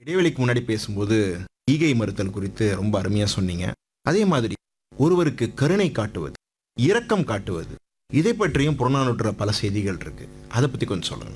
இடைவெளிக்கு முன்னாடி பேசும்போது ஈகை மறுத்தல் குறித்து ரொம்ப அருமையா சொன்னீங்க அதே மாதிரி ஒருவருக்கு கருணை காட்டுவது இரக்கம் காட்டுவது இதை பற்றியும் புறநானூற்றுல பல செய்திகள் இருக்கு அதை பத்தி கொஞ்சம் சொல்லுங்க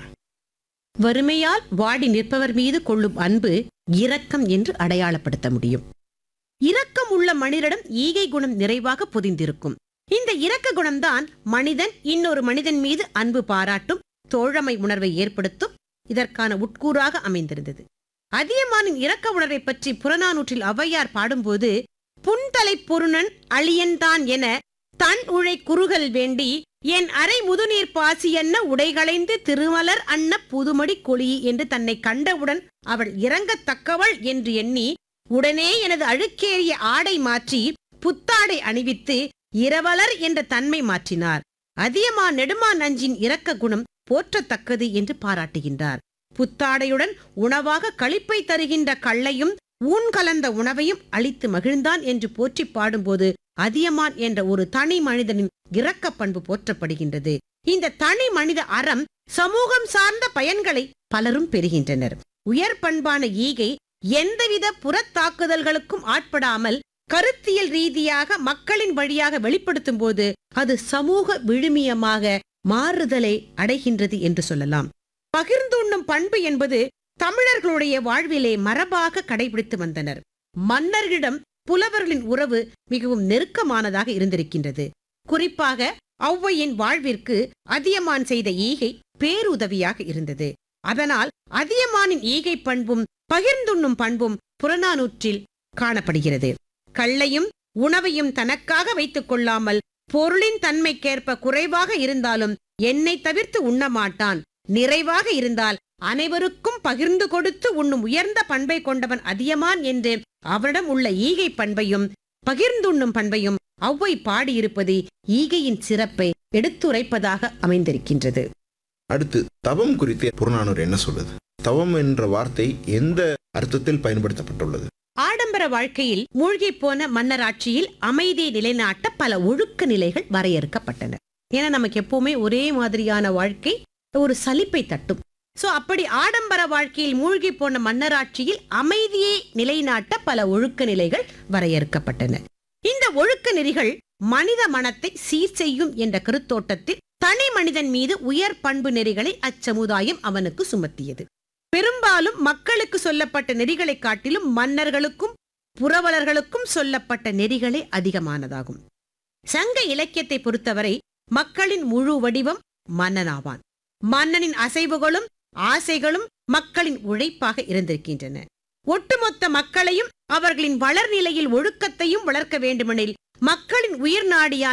வறுமையால் வாடி நிற்பவர் மீது கொள்ளும் அன்பு இரக்கம் என்று அடையாளப்படுத்த முடியும் இரக்கம் உள்ள மனிதரிடம் ஈகை குணம் நிறைவாக பொதிந்திருக்கும் இந்த இரக்க குணம்தான் மனிதன் இன்னொரு மனிதன் மீது அன்பு பாராட்டும் தோழமை உணர்வை ஏற்படுத்தும் இதற்கான உட்கூறாக அமைந்திருந்தது அதியமானின் இரக்க உணர்வை பற்றி புறநானூற்றில் ஔவையார் பாடும்போது புன்தலை பொருணன் அழியன்தான் என தன் உழை குறுகல் வேண்டி என் அரை முதுநீர் பாசி என்ன உடைகளைந்து திருமலர் அன்ன புதுமடி கொளி என்று தன்னை கண்டவுடன் அவள் இறங்கத்தக்கவள் என்று எண்ணி உடனே எனது அழுக்கேறிய ஆடை மாற்றி புத்தாடை அணிவித்து இரவலர் என்ற தன்மை மாற்றினார் அதியமா நெடுமா நஞ்சின் இரக்க குணம் போற்றத்தக்கது என்று பாராட்டுகின்றார் புத்தாடையுடன் உணவாக களிப்பை தருகின்ற கள்ளையும் ஊன் கலந்த உணவையும் அளித்து மகிழ்ந்தான் என்று போற்றி பாடும்போது அதியமான் என்ற ஒரு தனி மனிதனின் இரக்க பண்பு போற்றப்படுகின்றது இந்த தனி மனித அறம் சமூகம் சார்ந்த பயன்களை பலரும் பெறுகின்றனர் உயர் பண்பான ஈகை எந்தவித புறத்தாக்குதல்களுக்கும் ஆட்படாமல் கருத்தியல் ரீதியாக மக்களின் வழியாக வெளிப்படுத்தும் போது அது சமூக விழுமியமாக மாறுதலை அடைகின்றது என்று சொல்லலாம் பகிர்ந்துண்ணும் பண்பு என்பது தமிழர்களுடைய வாழ்விலே மரபாக கடைபிடித்து வந்தனர் மன்னர்களிடம் புலவர்களின் உறவு மிகவும் நெருக்கமானதாக இருந்திருக்கின்றது குறிப்பாக ஔவையின் வாழ்விற்கு அதியமான் செய்த ஈகை பேருதவியாக இருந்தது அதனால் அதியமானின் ஈகை பண்பும் பகிர்ந்துண்ணும் பண்பும் புறநானூற்றில் காணப்படுகிறது கள்ளையும் உணவையும் தனக்காக வைத்துக் கொள்ளாமல் பொருளின் தன்மைக்கேற்ப குறைவாக இருந்தாலும் என்னை தவிர்த்து உண்ண மாட்டான் நிறைவாக இருந்தால் அனைவருக்கும் பகிர்ந்து கொடுத்து உண்ணும் உயர்ந்த பண்பை கொண்டவன் அதியமான் என்று அவனிடம் உள்ள ஈகை பண்பையும் பகிர்ந்துண்ணும் பண்பையும் ஔவை பாடியிருப்பது ஈகையின் சிறப்பை எடுத்துரைப்பதாக அமைந்திருக்கின்றது அடுத்து தவம் குறித்து புறநானூறு என்ன சொல்லுது தவம் என்ற வார்த்தை எந்த அர்த்தத்தில் பயன்படுத்தப்பட்டுள்ளது ஆடம்பர வாழ்க்கையில் மூழ்கி போன மன்னராட்சியில் அமைதியை நிலைநாட்ட பல ஒழுக்க நிலைகள் வரையறுக்கப்பட்டன ஏன்னா நமக்கு எப்பவுமே ஒரே மாதிரியான வாழ்க்கை ஒரு சலிப்பை தட்டும் சோ அப்படி ஆடம்பர வாழ்க்கையில் மூழ்கி போன மன்னராட்சியில் அமைதியை நிலைநாட்ட பல ஒழுக்க நிலைகள் வரையறுக்கப்பட்டன இந்த ஒழுக்க நெறிகள் மனித மனத்தை சீர் செய்யும் என்ற கருத்தோட்டத்தில் தனி மனிதன் மீது உயர் பண்பு நெறிகளை அச்சமுதாயம் அவனுக்கு சுமத்தியது பெரும்பாலும் மக்களுக்கு சொல்லப்பட்ட நெறிகளை காட்டிலும் மன்னர்களுக்கும் புரவலர்களுக்கும் சொல்லப்பட்ட நெறிகளே அதிகமானதாகும் சங்க இலக்கியத்தை பொறுத்தவரை மக்களின் முழு வடிவம் மன்னனாவான் மன்னனின் அசைவுகளும் ஆசைகளும் மக்களின் உழைப்பாக இருந்திருக்கின்றன ஒட்டுமொத்த மக்களையும் அவர்களின் வளர்நிலையில் ஒழுக்கத்தையும் வளர்க்க வேண்டுமெனில் மக்களின் உயிர் நாடியான